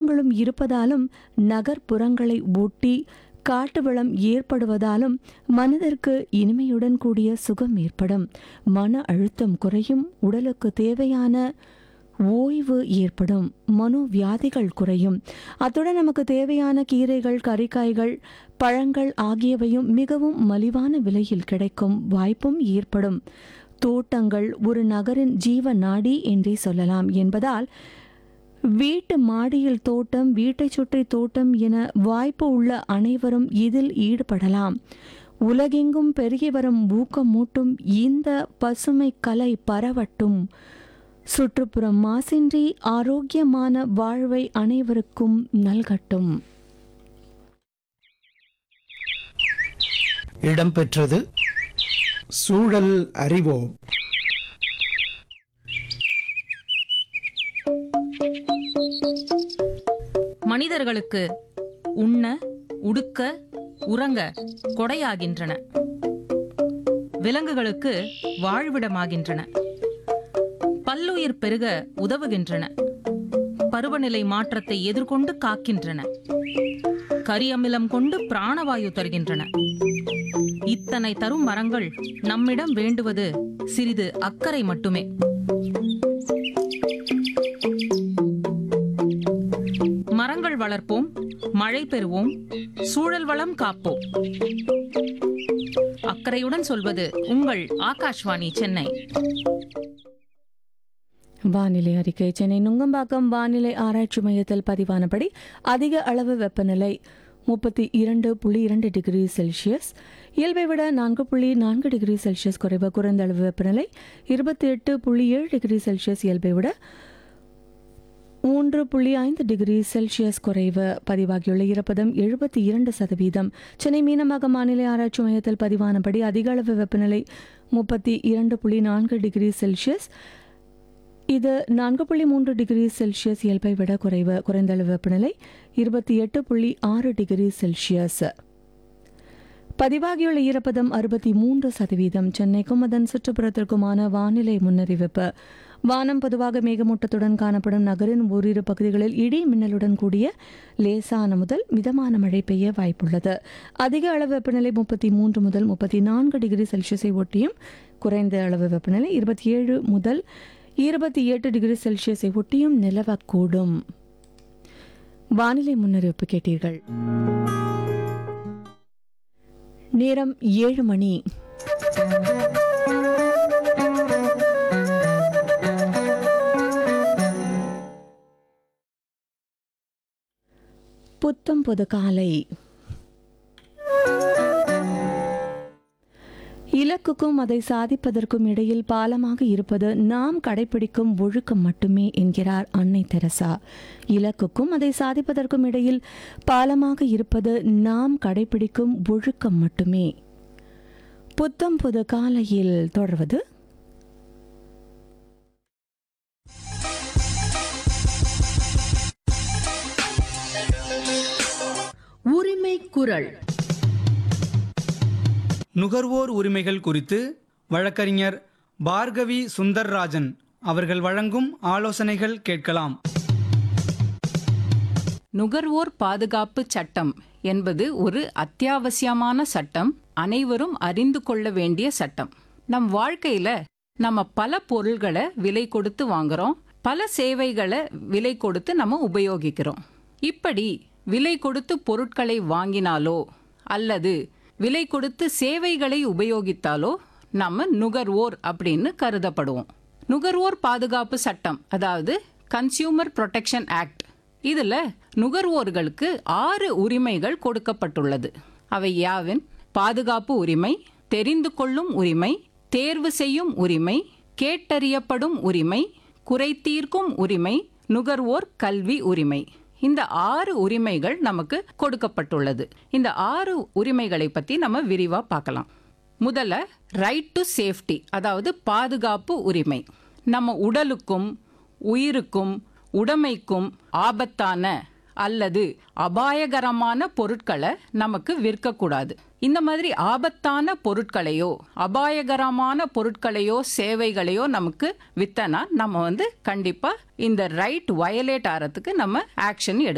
மரங்களும் இருப்பதாலும் நகர்ப்புறங்களை ஒட்டி காட்டு வளம் ஏற்படுவதாலும் மனதிற்கு இனிமையுடன் கூடிய சுகம் ஏற்படும் மன அழுத்தம் குறையும் உடலுக்கு தேவையான ஓய்வு ஏற்படும் மனோவியாதிகள் குறையும் அத்துடன் நமக்கு தேவையான கீரைகள் கறிக்காய்கள் பழங்கள் ஆகியவையும் மிகவும் மலிவான விலையில் கிடைக்கும் வாய்ப்பும் ஏற்படும் தோட்டங்கள் ஒரு நகரின் ஜீவ நாடி என்றே சொல்லலாம் என்பதால் வீட்டு மாடியில் தோட்டம் வீட்டைச் சுற்றி தோட்டம் என வாய்ப்பு உள்ள அனைவரும் இதில் ஈடுபடலாம் உலகெங்கும் பெருகி வரும் ஊக்கமூட்டும் இந்த பசுமை கலை பரவட்டும் சுற்றுப்புறம் மாசின்றி ஆரோக்கியமான வாழ்வை அனைவருக்கும் நல்கட்டும் இடம்பெற்றது சூழல் அறிவோம் மனிதர்களுக்கு உண்ண உடுக்க உறங்க கொடையாகின்றன விலங்குகளுக்கு வாழ்விடமாகின்றன பல்லுயிர் பெருக உதவுகின்றன பருவநிலை மாற்றத்தை எதிர்கொண்டு காக்கின்றன கரியமிலம் கொண்டு பிராணவாயு தருகின்றன இத்தனை தரும் மரங்கள் நம்மிடம் வேண்டுவது சிறிது அக்கறை மட்டுமே மரங்கள் வளர்ப்போம் மழை பெறுவோம் சூழல் வளம் காப்போம் அக்கறையுடன் சொல்வது உங்கள் ஆகாஷ்வாணி சென்னை வானிலை அறிக்கை சென்னை நுங்கம்பாக்கம் வானிலை ஆராய்ச்சி மையத்தில் பதிவானபடி அதிக அளவு வெப்பநிலை முப்பத்தி இரண்டு புள்ளி இரண்டு டிகிரி செல்சியஸ் இயல்பை விட நான்கு புள்ளி நான்கு டிகிரி செல்சியஸ் குறைவு குறைந்த அளவு வெப்பநிலை இருபத்தி எட்டு புள்ளி ஏழு டிகிரி செல்சியஸ் இயல்பை விட மூன்று புள்ளி ஐந்து டிகிரி செல்சியஸ் குறைவு பதிவாகியுள்ள ஈரப்பதம் எழுபத்தி இரண்டு சதவீதம் சென்னை மீனமாக வானிலை ஆராய்ச்சி மையத்தில் பதிவானபடி அதிக அளவு வெப்பநிலை முப்பத்தி இரண்டு புள்ளி நான்கு டிகிரி செல்சியஸ் இது நான்கு புள்ளி மூன்று டிகிரி செல்சியஸ் இயல்பை விட குறைவு குறைந்த அளவு வெப்பநிலை இருபத்தி எட்டு புள்ளி ஆறு டிகிரி செல்சியஸ் பதிவாகியுள்ள ஈரப்பதம் அறுபத்தி மூன்று சதவீதம் சென்னைக்கும் அதன் சுற்றுப்புறத்திற்குமான வானிலை முன்னறிவிப்பு வானம் பொதுவாக மேகமூட்டத்துடன் காணப்படும் நகரின் ஓரிரு பகுதிகளில் இடி மின்னலுடன் கூடிய லேசான முதல் மிதமான மழை பெய்ய வாய்ப்புள்ளது அதிக அளவு வெப்பநிலை முப்பத்தி மூன்று முதல் முப்பத்தி நான்கு டிகிரி செல்சியஸை ஒட்டியும் குறைந்த அளவு வெப்பநிலை இருபத்தி ஏழு முதல் இருபத்தி எட்டு டிகிரி செல்சியஸை ஒட்டியும் நிலவக்கூடும் வானிலை முன்னறிவிப்பு கேட்டீர்கள் நேரம் ஏழு மணி புத்தம் புது காலை இலக்குக்கும் அதை சாதிப்பதற்கும் இடையில் பாலமாக இருப்பது நாம் கடைபிடிக்கும் ஒழுக்கம் மட்டுமே என்கிறார் அன்னை தெரசா இலக்குக்கும் அதை சாதிப்பதற்கும் இடையில் பாலமாக இருப்பது நாம் கடைபிடிக்கும் ஒழுக்கம் மட்டுமே புத்தம் புது காலையில் தொடர்வது உரிமை குரல் நுகர்வோர் உரிமைகள் குறித்து வழக்கறிஞர் பார்கவி சுந்தர்ராஜன் அவர்கள் வழங்கும் ஆலோசனைகள் கேட்கலாம் நுகர்வோர் பாதுகாப்பு சட்டம் என்பது ஒரு அத்தியாவசியமான சட்டம் அனைவரும் அறிந்து கொள்ள வேண்டிய சட்டம் நம் வாழ்க்கையில நம்ம பல பொருள்களை விலை கொடுத்து வாங்குறோம் பல சேவைகளை விலை கொடுத்து நம்ம உபயோகிக்கிறோம் இப்படி விலை கொடுத்து பொருட்களை வாங்கினாலோ அல்லது விலை கொடுத்து சேவைகளை உபயோகித்தாலோ நம்ம நுகர்வோர் அப்படின்னு கருதப்படுவோம் நுகர்வோர் பாதுகாப்பு சட்டம் அதாவது கன்சியூமர் ப்ரொடெக்ஷன் ஆக்ட் இதுல நுகர்வோர்களுக்கு ஆறு உரிமைகள் கொடுக்கப்பட்டுள்ளது அவை யாவின் பாதுகாப்பு உரிமை தெரிந்து கொள்ளும் உரிமை தேர்வு செய்யும் உரிமை கேட்டறியப்படும் உரிமை குறை தீர்க்கும் உரிமை நுகர்வோர் கல்வி உரிமை இந்த ஆறு உரிமைகள் நமக்கு கொடுக்கப்பட்டுள்ளது இந்த ஆறு உரிமைகளை பத்தி நம்ம விரிவா பார்க்கலாம் முதல்ல ரைட் டு சேஃப்டி அதாவது பாதுகாப்பு உரிமை நம்ம உடலுக்கும் உயிருக்கும் உடைமைக்கும் ஆபத்தான அல்லது அபாயகரமான பொருட்களை நமக்கு விற்கக்கூடாது இந்த மாதிரி ஆபத்தான பொருட்களையோ அபாயகரமான பொருட்களையோ சேவைகளையோ நமக்கு வித்தனா நம்ம வந்து கண்டிப்பா இந்த ரைட் வயலேட் ஆறதுக்கு நம்ம ஆக்ஷன் எடு